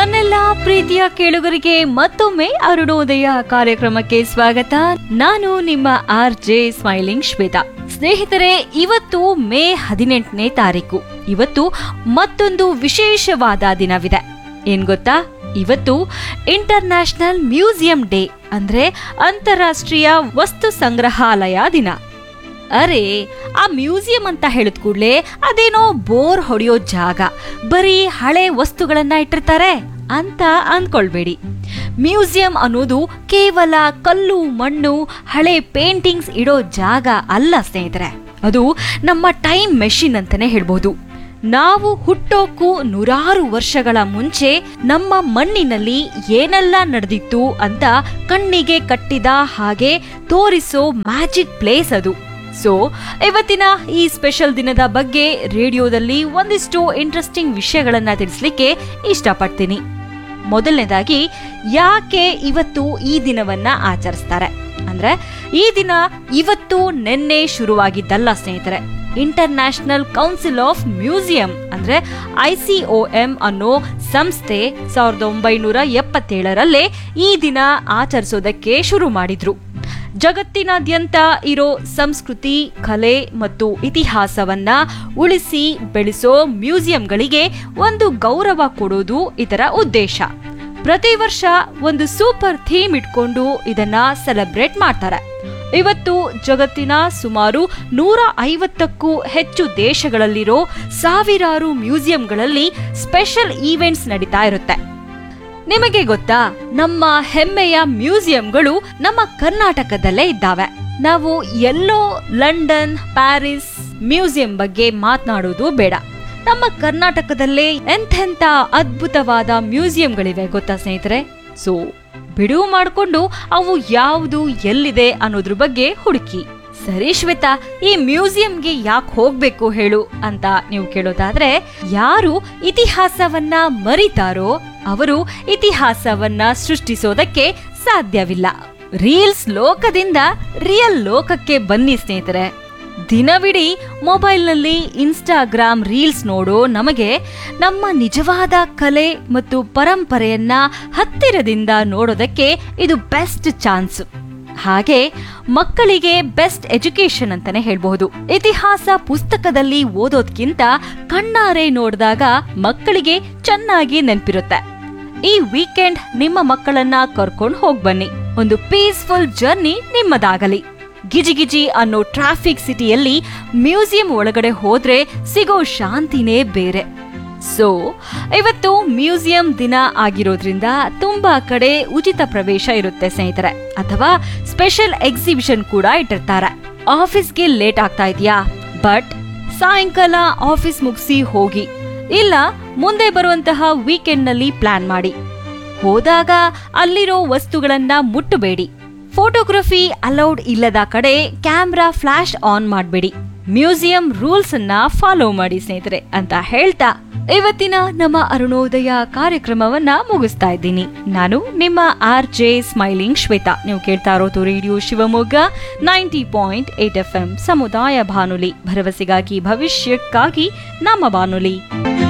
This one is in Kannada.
ನನ್ನೆಲ್ಲ ಪ್ರೀತಿಯ ಕೇಳುಗರಿಗೆ ಮತ್ತೊಮ್ಮೆ ಅರುಣೋದಯ ಕಾರ್ಯಕ್ರಮಕ್ಕೆ ಸ್ವಾಗತ ನಾನು ನಿಮ್ಮ ಆರ್ ಜೆ ಸ್ಮೈಲಿಂಗ್ ಶ್ವೇತಾ ಸ್ನೇಹಿತರೆ ಇವತ್ತು ಮೇ ಹದಿನೆಂಟನೇ ತಾರೀಕು ಇವತ್ತು ಮತ್ತೊಂದು ವಿಶೇಷವಾದ ದಿನವಿದೆ ಏನ್ ಗೊತ್ತಾ ಇವತ್ತು ಇಂಟರ್ನ್ಯಾಷನಲ್ ಮ್ಯೂಸಿಯಂ ಡೇ ಅಂದ್ರೆ ಅಂತಾರಾಷ್ಟ್ರೀಯ ವಸ್ತು ಸಂಗ್ರಹಾಲಯ ದಿನ ಅರೆ ಆ ಮ್ಯೂಸಿಯಂ ಅಂತ ಹೇಳಿದ ಕೂಡ್ಲೆ ಅದೇನೋ ಬೋರ್ ಹೊಡೆಯೋ ಜಾಗ ಬರೀ ಹಳೆ ವಸ್ತುಗಳನ್ನ ಇಟ್ಟಿರ್ತಾರೆ ಅಂತ ಅಂದ್ಕೊಳ್ಬೇಡಿ ಮ್ಯೂಸಿಯಂ ಅನ್ನೋದು ಕೇವಲ ಕಲ್ಲು ಮಣ್ಣು ಹಳೆ ಪೇಂಟಿಂಗ್ಸ್ ಇಡೋ ಜಾಗ ಅಲ್ಲ ಸ್ನೇಹಿತರೆ ಅದು ನಮ್ಮ ಟೈಮ್ ಮೆಷಿನ್ ಅಂತಾನೆ ಹೇಳ್ಬೋದು ನಾವು ಹುಟ್ಟೋಕ್ಕೂ ನೂರಾರು ವರ್ಷಗಳ ಮುಂಚೆ ನಮ್ಮ ಮಣ್ಣಿನಲ್ಲಿ ಏನೆಲ್ಲ ನಡೆದಿತ್ತು ಅಂತ ಕಣ್ಣಿಗೆ ಕಟ್ಟಿದ ಹಾಗೆ ತೋರಿಸೋ ಮ್ಯಾಜಿಕ್ ಪ್ಲೇಸ್ ಅದು ಸೊ ಇವತ್ತಿನ ಈ ಸ್ಪೆಷಲ್ ದಿನದ ಬಗ್ಗೆ ರೇಡಿಯೋದಲ್ಲಿ ಒಂದಿಷ್ಟು ಇಂಟ್ರೆಸ್ಟಿಂಗ್ ವಿಷಯಗಳನ್ನ ತಿಳಿಸ್ಲಿಕ್ಕೆ ಇಷ್ಟಪಡ್ತೀನಿ ಮೊದಲನೇದಾಗಿ ಯಾಕೆ ಇವತ್ತು ಈ ದಿನವನ್ನ ಆಚರಿಸ್ತಾರೆ ಅಂದ್ರೆ ಈ ದಿನ ಇವತ್ತು ನಿನ್ನೆ ಶುರುವಾಗಿದ್ದಲ್ಲ ಸ್ನೇಹಿತರೆ ಇಂಟರ್ನ್ಯಾಷನಲ್ ಕೌನ್ಸಿಲ್ ಆಫ್ ಮ್ಯೂಸಿಯಂ ಅಂದ್ರೆ ಐ ಸಿ ಒ ಎಂ ಅನ್ನೋ ಸಂಸ್ಥೆ ಸಾವಿರದ ಒಂಬೈನೂರ ಎಪ್ಪತ್ತೇಳರಲ್ಲೇ ಈ ದಿನ ಆಚರಿಸೋದಕ್ಕೆ ಶುರು ಮಾಡಿದ್ರು ಜಗತ್ತಿನಾದ್ಯಂತ ಇರೋ ಸಂಸ್ಕೃತಿ ಕಲೆ ಮತ್ತು ಇತಿಹಾಸವನ್ನ ಉಳಿಸಿ ಬೆಳೆಸೋ ಮ್ಯೂಸಿಯಂಗಳಿಗೆ ಒಂದು ಗೌರವ ಕೊಡೋದು ಇದರ ಉದ್ದೇಶ ಪ್ರತಿ ವರ್ಷ ಒಂದು ಸೂಪರ್ ಥೀಮ್ ಇಟ್ಕೊಂಡು ಇದನ್ನ ಸೆಲೆಬ್ರೇಟ್ ಮಾಡ್ತಾರೆ ಇವತ್ತು ಜಗತ್ತಿನ ಸುಮಾರು ನೂರ ಐವತ್ತಕ್ಕೂ ಹೆಚ್ಚು ದೇಶಗಳಲ್ಲಿರೋ ಸಾವಿರಾರು ಮ್ಯೂಸಿಯಂಗಳಲ್ಲಿ ಸ್ಪೆಷಲ್ ಈವೆಂಟ್ಸ್ ನಡೀತಾ ಇರುತ್ತೆ ನಿಮಗೆ ಗೊತ್ತಾ ನಮ್ಮ ಹೆಮ್ಮೆಯ ಮ್ಯೂಸಿಯಂಗಳು ನಮ್ಮ ಕರ್ನಾಟಕದಲ್ಲೇ ಇದ್ದಾವೆ ನಾವು ಎಲ್ಲೋ ಲಂಡನ್ ಪ್ಯಾರಿಸ್ ಮ್ಯೂಸಿಯಂ ಬಗ್ಗೆ ಮಾತನಾಡೋದು ಬೇಡ ನಮ್ಮ ಕರ್ನಾಟಕದಲ್ಲೇ ಎಂಥೆಂಥ ಅದ್ಭುತವಾದ ಮ್ಯೂಸಿಯಂಗಳಿವೆ ಗೊತ್ತಾ ಸ್ನೇಹಿತರೆ ಸೊ ಬಿಡುವು ಮಾಡಿಕೊಂಡು ಅವು ಯಾವುದು ಎಲ್ಲಿದೆ ಅನ್ನೋದ್ರ ಬಗ್ಗೆ ಹುಡುಕಿ ಸರಿ ಶ್ವೇತಾ ಈ ಮ್ಯೂಸಿಯಂಗೆ ಯಾಕೆ ಹೋಗ್ಬೇಕು ಹೇಳು ಅಂತ ನೀವು ಕೇಳೋದಾದ್ರೆ ಯಾರು ಇತಿಹಾಸವನ್ನ ಮರಿತಾರೋ ಅವರು ಇತಿಹಾಸವನ್ನ ಸೃಷ್ಟಿಸೋದಕ್ಕೆ ಸಾಧ್ಯವಿಲ್ಲ ರೀಲ್ಸ್ ಲೋಕದಿಂದ ರಿಯಲ್ ಲೋಕಕ್ಕೆ ಬನ್ನಿ ಸ್ನೇಹಿತರೆ ದಿನವಿಡೀ ಮೊಬೈಲ್ನಲ್ಲಿ ಇನ್ಸ್ಟಾಗ್ರಾಮ್ ರೀಲ್ಸ್ ನೋಡೋ ನಮಗೆ ನಮ್ಮ ನಿಜವಾದ ಕಲೆ ಮತ್ತು ಪರಂಪರೆಯನ್ನ ಹತ್ತಿರದಿಂದ ನೋಡೋದಕ್ಕೆ ಇದು ಬೆಸ್ಟ್ ಚಾನ್ಸ್ ಹಾಗೆ ಮಕ್ಕಳಿಗೆ ಬೆಸ್ಟ್ ಎಜುಕೇಶನ್ ಅಂತಾನೆ ಹೇಳ್ಬಹುದು ಇತಿಹಾಸ ಪುಸ್ತಕದಲ್ಲಿ ಓದೋದ್ಕಿಂತ ಕಣ್ಣಾರೆ ನೋಡಿದಾಗ ಮಕ್ಕಳಿಗೆ ಚೆನ್ನಾಗಿ ನೆನಪಿರುತ್ತೆ ಈ ವೀಕೆಂಡ್ ನಿಮ್ಮ ಮಕ್ಕಳನ್ನ ಕರ್ಕೊಂಡು ಹೋಗ್ ಬನ್ನಿ ಒಂದು ಪೀಸ್ಫುಲ್ ಜರ್ನಿ ನಿಮ್ಮದಾಗಲಿ ಗಿಜಿಗಿಜಿ ಅನ್ನೋ ಟ್ರಾಫಿಕ್ ಸಿಟಿಯಲ್ಲಿ ಮ್ಯೂಸಿಯಂ ಒಳಗಡೆ ಹೋದ್ರೆ ಸಿಗೋ ಶಾಂತಿನೇ ಬೇರೆ ಸೊ ಇವತ್ತು ಮ್ಯೂಸಿಯಂ ದಿನ ಆಗಿರೋದ್ರಿಂದ ತುಂಬಾ ಕಡೆ ಉಚಿತ ಪ್ರವೇಶ ಇರುತ್ತೆ ಸ್ನೇಹಿತರೆ ಅಥವಾ ಸ್ಪೆಷಲ್ ಎಕ್ಸಿಬಿಷನ್ ಕೂಡ ಇಟ್ಟಿರ್ತಾರೆ ಆಫೀಸ್ಗೆ ಲೇಟ್ ಆಗ್ತಾ ಇದೆಯಾ ಬಟ್ ಸಾಯಂಕಾಲ ಆಫೀಸ್ ಮುಗಿಸಿ ಹೋಗಿ ಇಲ್ಲ ಮುಂದೆ ಬರುವಂತಹ ವೀಕೆಂಡ್ ನಲ್ಲಿ ಪ್ಲಾನ್ ಮಾಡಿ ಹೋದಾಗ ಅಲ್ಲಿರೋ ವಸ್ತುಗಳನ್ನ ಮುಟ್ಟಬೇಡಿ ಫೋಟೋಗ್ರಫಿ ಅಲೌಡ್ ಇಲ್ಲದ ಕಡೆ ಕ್ಯಾಮ್ರಾ ಫ್ಲಾಶ್ ಆನ್ ಮಾಡಬೇಡಿ ಮ್ಯೂಸಿಯಂ ರೂಲ್ಸ್ ಅನ್ನ ಫಾಲೋ ಮಾಡಿ ಸ್ನೇಹಿತರೆ ಅಂತ ಹೇಳ್ತಾ ಇವತ್ತಿನ ನಮ್ಮ ಅರುಣೋದಯ ಕಾರ್ಯಕ್ರಮವನ್ನ ಮುಗಿಸ್ತಾ ಇದ್ದೀನಿ ನಾನು ನಿಮ್ಮ ಆರ್ ಜೆ ಸ್ಮೈಲಿಂಗ್ ಶ್ವೇತಾ ನೀವು ಕೇಳ್ತಾ ಇರೋದು radio Shivamogga ninety point eight F M ಸಮುದಾಯ ಬಾನುಲಿ ಭರವಸೆಗಾಗಿ ಭವಿಷ್ಯಕ್ಕಾಗಿ ನಮ್ಮ ಬಾನುಲಿ